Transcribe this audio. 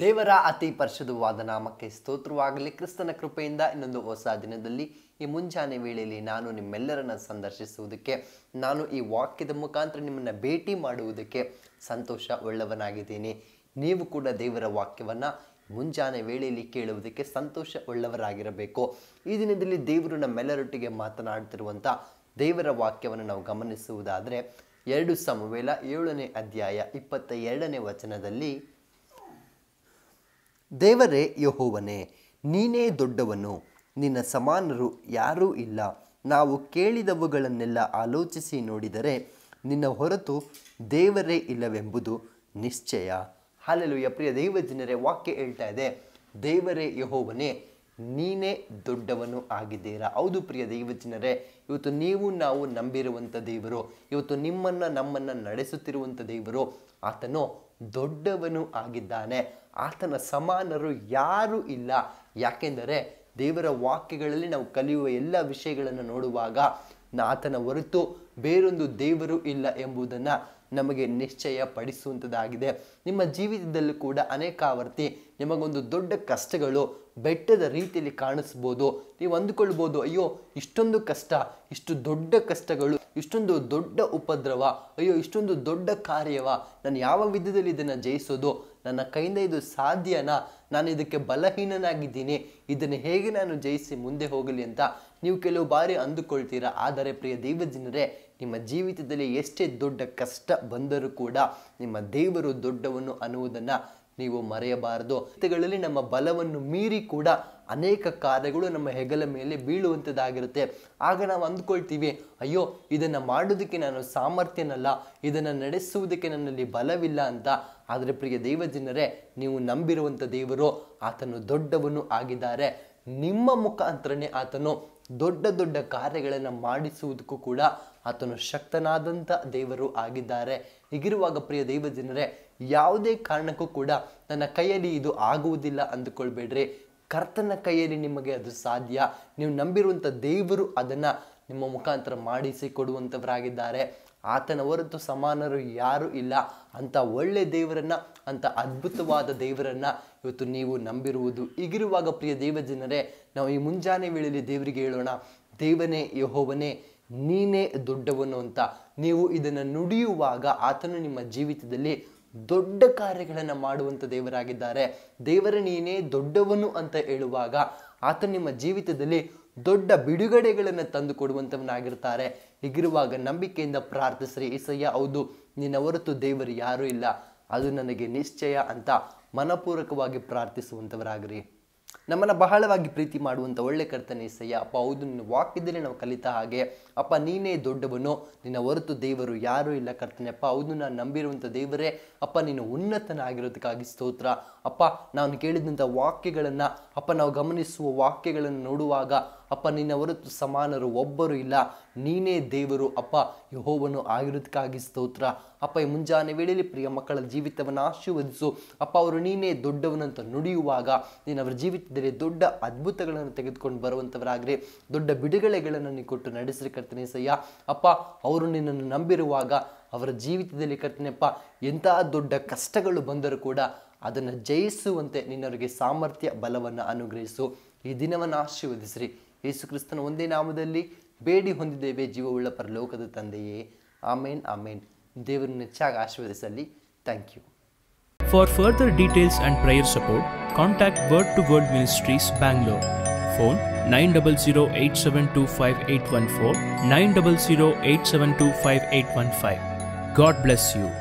ದೇವರ ಅತಿ ಪರಿಶುದ್ಧವಾದ ನಾಮಕ್ಕೆ ಸ್ತೋತ್ರವಾಗಲಿ ಕ್ರಿಸ್ತನ ಕೃಪೆಯಿಂದ ಇನ್ನೊಂದು ಹೊಸ ದಿನದಲ್ಲಿ ಈ ಮುಂಜಾನೆ ವೇಳೆಯಲ್ಲಿ ನಾನು ನಿಮ್ಮೆಲ್ಲರನ್ನ ಸಂದರ್ಶಿಸುವುದಕ್ಕೆ ನಾನು ಈ ವಾಕ್ಯದ ಮುಖಾಂತರ ನಿಮ್ಮನ್ನು ಭೇಟಿ ಮಾಡುವುದಕ್ಕೆ ಸಂತೋಷ ಉಳ್ಳವನಾಗಿದ್ದೀನಿ ನೀವು ಕೂಡ ದೇವರ ವಾಕ್ಯವನ್ನು ಮುಂಜಾನೆ ವೇಳೆಯಲ್ಲಿ ಕೇಳುವುದಕ್ಕೆ ಸಂತೋಷ ಉಳ್ಳವರಾಗಿರಬೇಕು ಈ ದಿನದಲ್ಲಿ ದೇವರು ನಮ್ಮೆಲ್ಲರೊಟ್ಟಿಗೆ ಮಾತನಾಡ್ತಿರುವಂಥ ದೇವರ ವಾಕ್ಯವನ್ನು ನಾವು ಗಮನಿಸುವುದಾದರೆ ಎರಡು ಸಮವೇಲ ಏಳನೇ ಅಧ್ಯಾಯ ಇಪ್ಪತ್ತ ಎರಡನೇ ವಚನದಲ್ಲಿ ದೇವರೇ ಯಹೋವನೇ ನೀನೇ ದೊಡ್ಡವನು ನಿನ್ನ ಸಮಾನರು ಯಾರೂ ಇಲ್ಲ ನಾವು ಕೇಳಿದವುಗಳನ್ನೆಲ್ಲ ಆಲೋಚಿಸಿ ನೋಡಿದರೆ ನಿನ್ನ ಹೊರತು ದೇವರೇ ಇಲ್ಲವೆಂಬುದು ನಿಶ್ಚಯ ಹಾಲೆಲುಯ್ಯ ಪ್ರಿಯ ದೈವ ಜನರೇ ವಾಕ್ಯ ಹೇಳ್ತಾ ಇದೆ ದೇವರೇ ಯಹೋವನೇ ನೀನೇ ದೊಡ್ಡವನು ಆಗಿದ್ದೀರಾ ಹೌದು ಪ್ರಿಯ ದೈವ ಜನರೇ ಇವತ್ತು ನೀವು ನಾವು ನಂಬಿರುವಂಥ ದೇವರು ಇವತ್ತು ನಿಮ್ಮನ್ನು ನಮ್ಮನ್ನು ನಡೆಸುತ್ತಿರುವಂಥ ದೇವರು ಆತನು ದೊಡ್ಡವನು ಆಗಿದ್ದಾನೆ ಆತನ ಸಮಾನರು ಯಾರೂ ಇಲ್ಲ ಯಾಕೆಂದರೆ ದೇವರ ವಾಕ್ಯಗಳಲ್ಲಿ ನಾವು ಕಲಿಯುವ ಎಲ್ಲ ವಿಷಯಗಳನ್ನು ನೋಡುವಾಗ ನ- ಆತನ ಹೊರತು ಬೇರೊಂದು ದೇವರು ಇಲ್ಲ ಎಂಬುದನ್ನು ನಮಗೆ ನಿಶ್ಚಯ ಪಡಿಸುವಂಥದ್ದಾಗಿದೆ ನಿಮ್ಮ ಜೀವಿತದಲ್ಲೂ ಕೂಡ ಅನೇಕಾವರ್ತಿ ನಿಮಗೊಂದು ದೊಡ್ಡ ಕಷ್ಟಗಳು ಬೆಟ್ಟದ ರೀತಿಯಲ್ಲಿ ಕಾಣಿಸ್ಬೋದು ನೀವು ಅಂದುಕೊಳ್ಬೋದು ಅಯ್ಯೋ ಇಷ್ಟೊಂದು ಕಷ್ಟ ಇಷ್ಟು ದೊಡ್ಡ ಕಷ್ಟಗಳು ಇಷ್ಟೊಂದು ದೊಡ್ಡ ಉಪದ್ರವ ಅಯ್ಯೋ ಇಷ್ಟೊಂದು ದೊಡ್ಡ ಕಾರ್ಯವ ನಾನು ಯಾವ ವಿಧದಲ್ಲಿ ಇದನ್ನು ಜಯಿಸೋದು ನನ್ನ ಕೈಯಿಂದ ಇದು ಸಾಧ್ಯನಾ ನಾನು ಇದಕ್ಕೆ ಬಲಹೀನನಾಗಿದ್ದೀನಿ ಇದನ್ನು ಹೇಗೆ ನಾನು ಜಯಿಸಿ ಮುಂದೆ ಹೋಗಲಿ ಅಂತ ನೀವು ಕೆಲವು ಬಾರಿ ಅಂದುಕೊಳ್ತೀರಾ ಆದರೆ ಪ್ರಿಯ ದೇವಜನರೇ ನಿಮ್ಮ ಜೀವಿತದಲ್ಲಿ ಎಷ್ಟೇ ದೊಡ್ಡ ಕಷ್ಟ ಬಂದರೂ ಕೂಡ ನಿಮ್ಮ ದೇವರು ದೊಡ್ಡವನು ಅನ್ನುವುದನ್ನು ನೀವು ಮರೆಯಬಾರದು ಗಳಲ್ಲಿ ನಮ್ಮ ಬಲವನ್ನು ಮೀರಿ ಕೂಡ ಅನೇಕ ಕಾರ್ಯಗಳು ನಮ್ಮ ಹೆಗಲ ಮೇಲೆ ಬೀಳುವಂಥದ್ದಾಗಿರುತ್ತೆ ಆಗ ನಾವು ಅಂದ್ಕೊಳ್ತೀವಿ ಅಯ್ಯೋ ಇದನ್ನು ಮಾಡೋದಕ್ಕೆ ನಾನು ಸಾಮರ್ಥ್ಯನಲ್ಲ ಇದನ್ನು ನಡೆಸುವುದಕ್ಕೆ ನನ್ನಲ್ಲಿ ಬಲವಿಲ್ಲ ಅಂತ ಆದರೆ ಪ್ರಿಯ ದೇವಜನರೇ ನೀವು ನಂಬಿರುವಂಥ ದೇವರು ಆತನು ದೊಡ್ಡವನು ಆಗಿದ್ದಾರೆ ನಿಮ್ಮ ಮುಖಾಂತರನೇ ಆತನು ದೊಡ್ಡ ದೊಡ್ಡ ಕಾರ್ಯಗಳನ್ನು ಮಾಡಿಸುವುದಕ್ಕೂ ಕೂಡ ಆತನು ಶಕ್ತನಾದಂಥ ದೇವರು ಆಗಿದ್ದಾರೆ ಹೀಗಿರುವಾಗ ಪ್ರಿಯ ದೈವ ಜನರೇ ಯಾವುದೇ ಕಾರಣಕ್ಕೂ ಕೂಡ ನನ್ನ ಕೈಯಲ್ಲಿ ಇದು ಆಗುವುದಿಲ್ಲ ಅಂದುಕೊಳ್ಬೇಡ್ರಿ ಕರ್ತನ ಕೈಯಲ್ಲಿ ನಿಮಗೆ ಅದು ಸಾಧ್ಯ ನೀವು ನಂಬಿರುವಂಥ ದೇವರು ಅದನ್ನು ನಿಮ್ಮ ಮುಖಾಂತರ ಮಾಡಿಸಿ ಕೊಡುವಂಥವರಾಗಿದ್ದಾರೆ ಆತನ ಹೊರತು ಸಮಾನರು ಯಾರೂ ಇಲ್ಲ ಅಂಥ ಒಳ್ಳೆ ದೇವರನ್ನ ಅಂಥ ಅದ್ಭುತವಾದ ದೇವರನ್ನ ಇವತ್ತು ನೀವು ನಂಬಿರುವುದು ಈಗಿರುವಾಗ ಪ್ರಿಯ ದೇವ ಜನರೇ ನಾವು ಈ ಮುಂಜಾನೆ ವೇಳೆಯಲ್ಲಿ ದೇವರಿಗೆ ಹೇಳೋಣ ದೇವನೇ ಯಹೋವನೇ ನೀನೇ ದೊಡ್ಡವನು ಅಂತ ನೀವು ಇದನ್ನು ನುಡಿಯುವಾಗ ಆತನು ನಿಮ್ಮ ಜೀವಿತದಲ್ಲಿ ದೊಡ್ಡ ಕಾರ್ಯಗಳನ್ನು ಮಾಡುವಂಥ ದೇವರಾಗಿದ್ದಾರೆ ದೇವರ ನೀನೇ ದೊಡ್ಡವನು ಅಂತ ಹೇಳುವಾಗ ಆತ ನಿಮ್ಮ ಜೀವಿತದಲ್ಲಿ ದೊಡ್ಡ ಬಿಡುಗಡೆಗಳನ್ನು ತಂದು ಕೊಡುವಂಥವನಾಗಿರ್ತಾರೆ ಹೀಗಿರುವಾಗ ನಂಬಿಕೆಯಿಂದ ಪ್ರಾರ್ಥಿಸ್ರಿ ಈಸಯ್ಯ ಹೌದು ನಿನ್ನ ಹೊರತು ದೇವರು ಯಾರೂ ಇಲ್ಲ ಅದು ನನಗೆ ನಿಶ್ಚಯ ಅಂತ ಮನಪೂರ್ವಕವಾಗಿ ಪ್ರಾರ್ಥಿಸುವಂಥವರಾಗ್ರಿ ನಮ್ಮನ್ನು ಬಹಳವಾಗಿ ಪ್ರೀತಿ ಮಾಡುವಂಥ ಒಳ್ಳೆ ಕರ್ತನೆ ಈಸಯ್ಯ ಅಪ್ಪ ಹೌದು ನಿನ್ನ ವಾಕ್ಯದಲ್ಲಿ ನಾವು ಕಲಿತ ಹಾಗೆ ಅಪ್ಪ ನೀನೇ ದೊಡ್ಡವನು ನಿನ್ನ ಹೊರತು ದೇವರು ಯಾರೂ ಇಲ್ಲ ಕರ್ತನೆ ಅಪ್ಪ ಹೌದು ನಾನು ನಂಬಿರುವಂಥ ದೇವರೇ ಅಪ್ಪ ನೀನು ಉನ್ನತನಾಗಿರೋದಕ್ಕಾಗಿ ಸ್ತೋತ್ರ ಅಪ್ಪ ನಾನು ಕೇಳಿದಂಥ ವಾಕ್ಯಗಳನ್ನು ಅಪ್ಪ ನಾವು ಗಮನಿಸುವ ವಾಕ್ಯಗಳನ್ನು ನೋಡುವಾಗ ಅಪ್ಪ ನಿನ್ನ ಹೊರತು ಸಮಾನರು ಒಬ್ಬರು ಇಲ್ಲ ನೀನೇ ದೇವರು ಅಪ್ಪ ಯಹೋವನು ಆಗಿರೋದಕ್ಕಾಗಿ ಸ್ತೋತ್ರ ಅಪ್ಪ ಈ ಮುಂಜಾನೆ ವೇಳೆಯಲ್ಲಿ ಪ್ರಿಯ ಮಕ್ಕಳ ಜೀವಿತವನ್ನು ಆಶೀರ್ವದಿಸು ಅಪ್ಪ ಅವರು ನೀನೇ ದೊಡ್ಡವನಂತ ನುಡಿಯುವಾಗ ನೀನು ಅವರ ಜೀವಿತದಲ್ಲಿ ದೊಡ್ಡ ಅದ್ಭುತಗಳನ್ನು ತೆಗೆದುಕೊಂಡು ಬರುವಂಥವರಾಗ್ರಿ ದೊಡ್ಡ ಬಿಡುಗಡೆಗಳನ್ನು ನೀನು ಕೊಟ್ಟು ನಡೆಸ್ರಿ ಕರ್ತನೆ ಸಯ್ಯ ಅಪ್ಪ ಅವರು ನಿನ್ನನ್ನು ನಂಬಿರುವಾಗ ಅವರ ಜೀವಿತದಲ್ಲಿ ಕರ್ತನೆಪ್ಪ ಎಂತಹ ದೊಡ್ಡ ಕಷ್ಟಗಳು ಬಂದರೂ ಕೂಡ ಅದನ್ನು ಜಯಿಸುವಂತೆ ನಿನ್ನವರಿಗೆ ಸಾಮರ್ಥ್ಯ ಬಲವನ್ನು ಅನುಗ್ರಹಿಸು ಈ ದಿನವನ್ನು ಆಶೀರ್ವದಿಸ್ರಿ ಯೇಸು ಕ್ರಿಸ್ತನ ಒಂದೇ ನಾಮದಲ್ಲಿ ಬೇಡಿ ಹೊಂದಿದ್ದೇವೆ ಜೀವವುಳ್ಳ ಪರಲೋಕದ ತಂದೆಯೇ ಆಮೇನ್ ಆಮೇನ್ ದೇವರನ್ನು ಹೆಚ್ಚಾಗಿ ಆಶೀರ್ವದಿಸಲಿ thank you For further details and prayer support, contact Word to World Ministries, Bangalore. Phone 900-872-5814, 900-872-5815. God bless you.